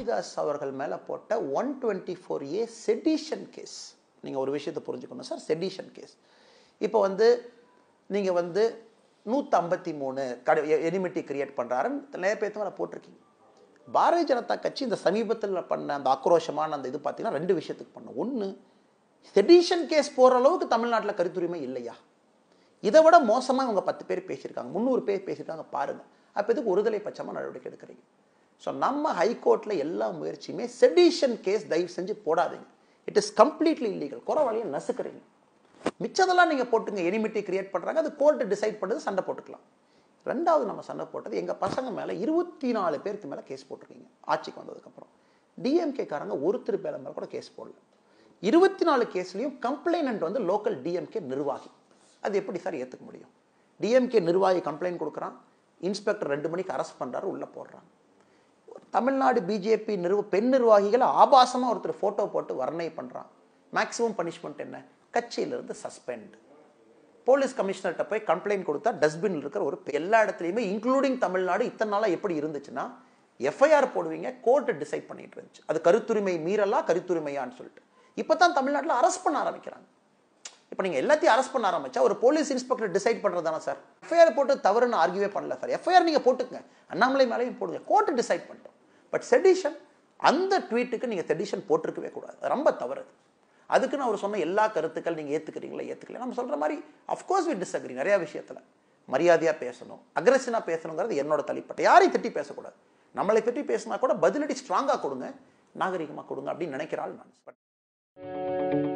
மாரிதாஸ் அவர்கள் மேலே போட்ட one twenty four A sedition case நீங்கள் ஒரு விஷயத்தை புரிஞ்சுக்கணும் சார் செடிஷன் கேஸ் இப்போ வந்து நீங்கள் வந்து நூற்றம்பத்தி மூணு கட எனிமிட்டி கிரியேட் பண்ணுறாருன்னு நிறைய பேர்த்து மேலே போட்டிருக்கீங்க பாரதிய ஜனதா கட்சி இந்த சமீபத்தில் பண்ண அந்த ஆக்ரோஷமான அந்த இது பார்த்தீங்கன்னா ரெண்டு விஷயத்துக்கு பண்ணும் ஒன்று செடிஷன் கேஸ் போகிற அளவுக்கு தமிழ்நாட்டில் கருத்துரிமை இல்லையா இதை விட மோசமாக இவங்க பத்து பேர் பேசியிருக்காங்க முந்நூறு பேர் பேசியிருக்காங்க பாருங்கள் அப்போ இதுக்கு ஒருதலை பட்சமாக நடவடிக்கை எடுக்கிறீங்க ஸோ நம்ம ஹைகோர்ட்டில் எல்லா முயற்சியுமே செடிஷன் கேஸ் தயவு செஞ்சு போடாதீங்க இட் இஸ் கம்ப்ளீட்லி இல்லீகல் குறவாளியை நசுக்கிறீங்க மிச்சதெல்லாம் நீங்கள் போட்டுங்க எனிமிட்டி கிரியேட் பண்ணுறாங்க அது கோர்ட்டு டிசைட் பண்ணுறது சண்டை போட்டுக்கலாம் ரெண்டாவது நம்ம சண்டை போட்டது எங்கள் பசங்க மேலே இருபத்தி நாலு பேருக்கு மேலே கேஸ் போட்டிருக்கீங்க ஆட்சிக்கு வந்ததுக்கப்புறம் டிஎம்கேக்காரங்க ஒருத்தர் பேர் மேலே கூட கேஸ் போடல இருபத்தி நாலு கேஸ்லையும் கம்ப்ளைனண்ட் வந்து லோக்கல் டிஎம்கே நிர்வாகி அது எப்படி சார் ஏற்றுக்க முடியும் டிஎம்கே நிர்வாகி கம்ப்ளைண்ட் கொடுக்குறான் இன்ஸ்பெக்டர் ரெண்டு மணிக்கு அரெஸ்ட் பண்ணுறாரு உள்ளே போடுறாங்க தமிழ்நாடு பிஜேபி நிறுவ பெண் நிர்வாகிகள் ஆபாசமாக ஒருத்தர் ஃபோட்டோ போட்டு வர்ணனை பண்ணுறான் மேக்ஸிமம் பனிஷ்மெண்ட் என்ன கட்சியிலிருந்து சஸ்பெண்ட் போலீஸ் கமிஷனர்கிட்ட போய் கம்ப்ளைண்ட் கொடுத்தா டஸ்ட்பின் இருக்கிற ஒரு எல்லா இடத்துலையுமே இன்க்ளூடிங் தமிழ்நாடு இத்தனை நாளாக எப்படி இருந்துச்சுன்னா எஃப்ஐஆர் போடுவீங்க கோர்ட்டு டிசைட் பண்ணிட்டு இருந்துச்சு அது கருத்துரிமை மீறலா கருத்துரிமையான்னு சொல்லிட்டு இப்போ தான் தமிழ்நாட்டில் அரெஸ்ட் பண்ண ஆரம்பிக்கிறாங்க இப்போ நீங்கள் எல்லாத்தையும் அரெஸ்ட் பண்ண ஆரம்பிச்சா ஒரு போலீஸ் இன்ஸ்பெக்டர் டிசைட் பண்ணுறது தானே சார் எஃப்ஐஆர் போட்டு தவறுன்னு ஆர்கியூவே பண்ணல சார் எஃப்ஐஆர் நீங்கள் போட்டுக்கங்க அண்ணாமலை மேலேயும் போடுங்க கோர்ட்டு டிசைட் பண்ணிட்டோம் பட் செடிஷன் அந்த ட்வீட்டுக்கு நீங்கள் செடிஷன் போட்டிருக்கவே கூடாது அது ரொம்ப தவறு அது. அதுக்குன்னு அவர் சொன்ன எல்லா கருத்துக்கள் நீங்கள் ஏற்றுக்கிறீங்களா ஏற்றுக்கல நம்ம சொல்கிற மாதிரி அஃப்கோர்ஸ் வி டிஸ்அக்ரி நிறையா விஷயத்தில் மரியாதையாக பேசணும் அக்ரஸனாக பேசணுங்கிறது என்னோட தனிப்பட்ட யாரையும் திட்டி பேசக்கூடாது நம்மளை பற்றி பேசினா கூட பதிலடி ஸ்ட்ராங்காக கொடுங்க நாகரிகமாக கொடுங்க அப்படின்னு நினைக்கிறாள் நான்